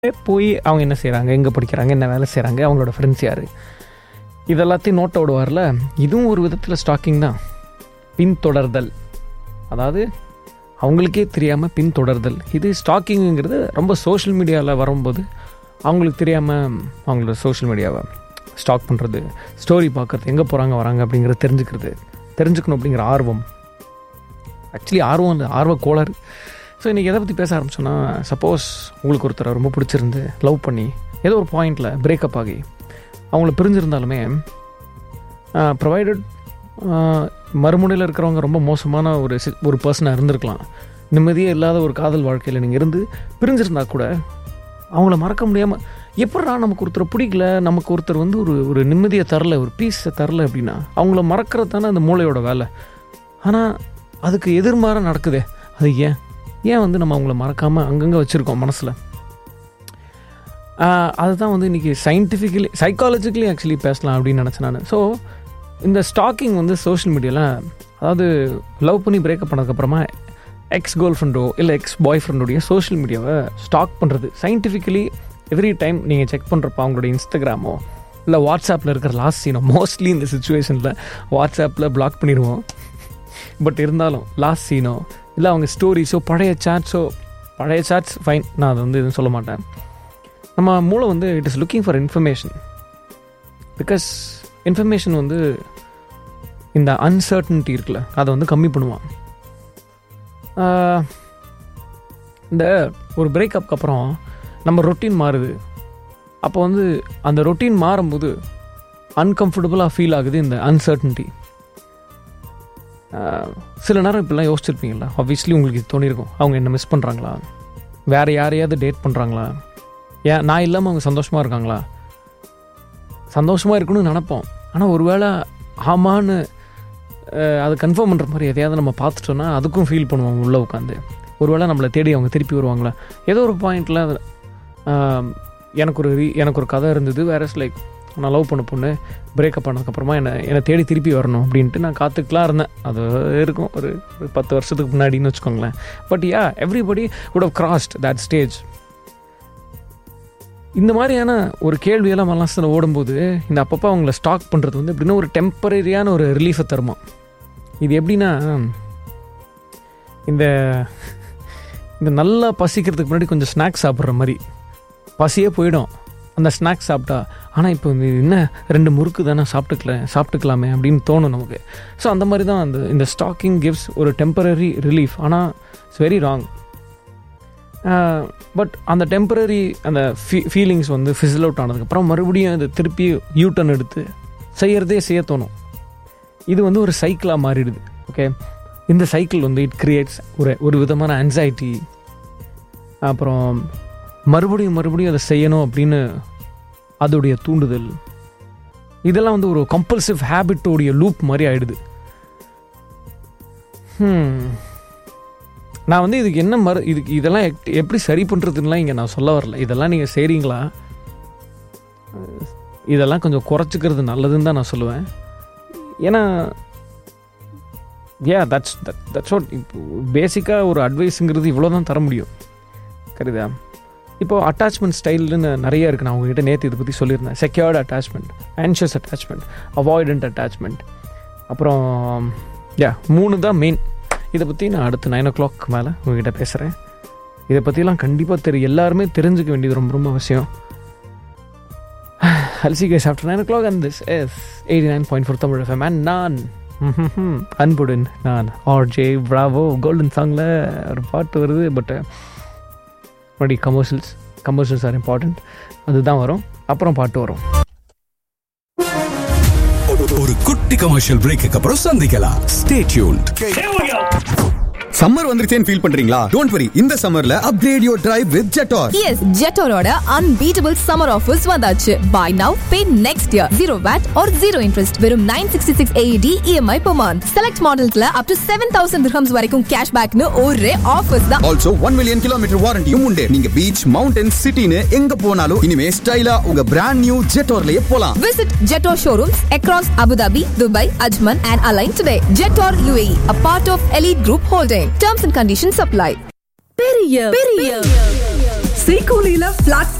போய் அவங்க என்ன செய்கிறாங்க எங்கே படிக்கிறாங்க என்ன வேலை செய்கிறாங்க அவங்களோட ஃப்ரெண்ட்ஸ் யார் இதெல்லாத்தையும் நோட்டை விடுவார்ல இதுவும் ஒரு விதத்தில் ஸ்டாக்கிங் தான் பின்தொடர்தல் அதாவது அவங்களுக்கே தெரியாமல் பின்தொடர்தல் இது ஸ்டாக்கிங்கிறது ரொம்ப சோஷியல் மீடியாவில் வரும்போது அவங்களுக்கு தெரியாமல் அவங்களோட சோஷியல் மீடியாவை ஸ்டாக் பண்ணுறது ஸ்டோரி பார்க்குறது எங்கே போகிறாங்க வராங்க அப்படிங்கிறத தெரிஞ்சுக்கிறது தெரிஞ்சுக்கணும் அப்படிங்கிற ஆர்வம் ஆக்சுவலி ஆர்வம் இல்லை ஆர்வ கோளாறு ஸோ இன்றைக்கி எதை பற்றி பேச ஆரம்பிச்சோன்னா சப்போஸ் உங்களுக்கு ஒருத்தரை ரொம்ப பிடிச்சிருந்து லவ் பண்ணி ஏதோ ஒரு பாயிண்டில் பிரேக்கப் ஆகி அவங்கள பிரிஞ்சிருந்தாலுமே ப்ரொவைடட் மறுமுனையில் இருக்கிறவங்க ரொம்ப மோசமான ஒரு சி- ஒரு பர்சனாக இருந்திருக்கலாம் நிம்மதியே இல்லாத ஒரு காதல் வாழ்க்கையில் நீங்கள் இருந்து பிரிஞ்சிருந்தா கூட அவங்கள மறக்க முடியாமல் எப்படா நமக்கு ஒருத்தர் பிடிக்கல நமக்கு ஒருத்தர் வந்து ஒரு ஒரு நிம்மதியை தரல ஒரு பீஸை தரல அப்படின்னா அவங்கள மறக்கிறது தானே அந்த மூளையோட வேலை ஆனால் அதுக்கு எதிர்மாற நடக்குதே அது ஏன் ஏன் வந்து நம்ம அவங்கள மறக்காமல் அங்கங்கே வச்சுருக்கோம் மனசில் அதுதான் வந்து இன்றைக்கி சயின்டிஃபிக்கலி சைக்காலஜிக்கலி ஆக்சுவலி பேசலாம் அப்படின்னு நினச்சேன் நான் ஸோ இந்த ஸ்டாக்கிங் வந்து சோஷியல் மீடியாவில் அதாவது லவ் பண்ணி பிரேக்கப் பண்ணதுக்கப்புறமா எக்ஸ் கேர்ள் ஃப்ரெண்டோ இல்லை எக்ஸ் பாய் ஃப்ரெண்டோடைய சோஷியல் மீடியாவை ஸ்டாக் பண்ணுறது சயின்டிஃபிக்கலி எவ்ரி டைம் நீங்கள் செக் பண்ணுறப்ப அவங்களோட இன்ஸ்டாகிராமோ இல்லை வாட்ஸ்அப்பில் இருக்கிற லாஸ்ட் சீனோ மோஸ்ட்லி இந்த சுச்சுவேஷனில் வாட்ஸ்அப்பில் பிளாக் பண்ணிடுவோம் பட் இருந்தாலும் லாஸ்ட் சீனோ இல்லை அவங்க ஸ்டோரிஸோ பழைய சாட்ஸோ பழைய சாட்ஸ் ஃபைன் நான் அதை வந்து எதுவும் சொல்ல மாட்டேன் நம்ம மூளை வந்து it is looking for information because information வந்து இந்த அன்சர்டனிட்டி இருக்குல்ல அதை வந்து கம்மி பண்ணுவான் ஆஹ், இந்த ஒரு பிரேக்கப்க்கு அப்புறம் நம்ம ரொட்டீன் மாறுது அப்போ வந்து அந்த ரொட்டீன் மாறும்போது அன்கம்ஃபர்டபுளாக ஃபீல் ஆகுது இந்த அன்சர்டனிட்டி சில நேரம் இப்படிலாம் யோசிச்சிருப்பீங்களா ஆப்வியஸ்லி உங்களுக்கு இது தோணியிருக்கும் அவங்க என்ன மிஸ் பண்ணுறாங்களா வேறு யாரையாவது டேட் பண்ணுறாங்களா ஏன் நான் இல்லாமல் அவங்க சந்தோஷமாக இருக்காங்களா சந்தோஷமாக இருக்கணும்னு நினப்போம் ஆனால் ஒருவேளை ஆமான்னு அஹ், அது கன்ஃபார்ம் பண்ணுற மாதிரி எதையாவது நம்ம பார்த்துட்டோன்னா அதுக்கும் ஃபீல் பண்ணுவோம் உள்ளே உட்காந்து ஒருவேளை நம்மளை தேடி அவங்க திருப்பி வருவாங்களா ஏதோ ஒரு பாயிண்டில் எனக்கு ஒரு ரீ எனக்கு ஒரு கதை இருந்தது வேற லைக் நான் லவ் பண்ண பொண்ணு பிரேக்கப் பண்ணதுக்கப்புறமா என்னை என்னை தேடி திருப்பி வரணும் அப்படின்ட்டு நான் காத்துக்கலாம் இருந்தேன் அது இருக்கும் ஒரு ஒரு பத்து வருஷத்துக்கு முன்னாடின்னு வச்சுக்கோங்களேன் but yeah everybody would have crossed that stage இந்த மாதிரியான ஒரு கேள்வியெல்லாம் மனசில் ஓடும்போது இந்த அப்பப்போ அவங்கள ஸ்டாக் பண்ணுறது வந்து எப்படின்னா ஒரு டெம்பரரியான ஒரு ரிலீஃபை தருமா இது எப்படின்னா இந்த இந்த நல்லா பசிக்கிறதுக்கு முன்னாடி கொஞ்சம் ஸ்நாக்ஸ் சாப்பிட்ற மாதிரி பசியே போயிடும் அந்த ஸ்நாக்ஸ் சாப்பிட்டா ஆனால் இப்போ இது என்ன ரெண்டு முறுக்கு தானே சாப்பிட்டுக்கல சாப்பிட்டுக்கலாமே அப்படின்னு தோணும் நமக்கு ஸோ அந்த மாதிரி தான் அந்த இந்த ஸ்டாக்கிங் கிவ்ஸ் ஒரு டெம்பரரி ரிலீஃப் ஆனால் இட்ஸ் வெரி ராங் பட் அந்த டெம்பரரி அந்த ஃபீ ஃபீலிங்ஸ் வந்து ஃபிசில் அவுட் ஆனதுக்கப்புறம் மறுபடியும் அது திருப்பி யூ டர்ன் எடுத்து செய்யறதே செய்ய தோணும் இது வந்து ஒரு சைக்கிளாக மாறிடுது ஓகே இந்த சைக்கிள் வந்து இட் கிரியேட்ஸ் ஒரு ஒரு விதமான anxiety அப்புறம் மறுபடியும் மறுபடியும் அதை செய்யணும் அப்படின்னு அதோடைய தூண்டுதல் இதெல்லாம் வந்து ஒரு கம்பல்சிவ் ஹேபிட்டோடைய லூப் மாதிரி ஆயிடுது Hmm. நான் வந்து இதுக்கு என்ன மறு இதுக்கு இதெல்லாம் எக்- எப்படி சரி பண்ணுறதுலாம் இங்கே நான் சொல்ல வரல இதெல்லாம் நீங்கள் செய்கிறீங்களா இதெல்லாம் கொஞ்சம் குறைச்சிக்கிறது நல்லதுன்னு தான் நான் சொல்லுவேன் ஏன்னா ஏ தட்ஸ் தட்ஸ் வாட் இப்போ பேசிக்காக ஒரு அட்வைஸுங்கிறது இவ்வளோ தான் தர முடியும் கருதா இப்போ அட்டாச்மெண்ட் ஸ்டைல்னு நிறைய இருக்குது நான் உங்ககிட்ட நேற்று இதை பற்றி சொல்லியிருந்தேன் secured attachment anxious attachment avoidant attachment அப்புறம் யா மூணு தான் மெயின் இதை பற்றி நான் அடுத்து நைன் ஓ கிளாக் மேலே உங்ககிட்ட பேசுகிறேன் இதை பற்றிலாம் கண்டிப்பாக தெரியும் எல்லாருமே தெரிஞ்சுக்க வேண்டியது ரொம்ப ரொம்ப அவசியம் Halsey case after nine o'clock and this is eighty nine point four Tamil FM and நான் ம்ஹும்ஹும், அன்புடன் நான் ஆர் ஜே பிராவோ கோல்டன் சாங்கில் ஒரு பாட்டு வருது பட் மறுபடி கமர்ஷியல்ஸ் கமர்ஷியல்ஸ் ஆர் இம்பார்ட்டண்ட் அதுதான் வரும் அப்புறம் பாட்டு வரும் ஒரு குட்டி கமர்ஷியல் பிரேக்கு அப்புறம் சந்திக்கலாம் ஸ்டே டியூன்ட் சம்மர் வந்துருச்சேன்னு ஃபீல் பண்றீங்களா டோன்ட் வரி இந்த சம்மர்ல upgrade your drive with Jetour S ஜெட்டோரோட அன்பீட்டபிள் சம்மர் ஆஃபர்ஸ் வந்தாச்சு buy now pay next year zero VAT or zero interest வெறும் nine sixty six AED EMI per month select மாடல்ஸ்ல up to seven thousand dirhams வரைக்கும் cash பேக்னு ஒரே offers தான் also one million kilometre வாரண்டியும் உண்டு நீங்க பீச் மவுண்டன் சிட்டின்னு எங்க போனாலும் இனிமே ஸ்டைலா உங்க பிராண்ட் நியூ ஜெட்டோர்லயே போலாம் Visit Jetor showrooms across Abu Dhabi, Dubai, Ajman, and Align today. Jetor UAE, a part of Elite Group Holding. Terms and conditions apply. பெரிய பெரிய செய்கூலியில பிளாட்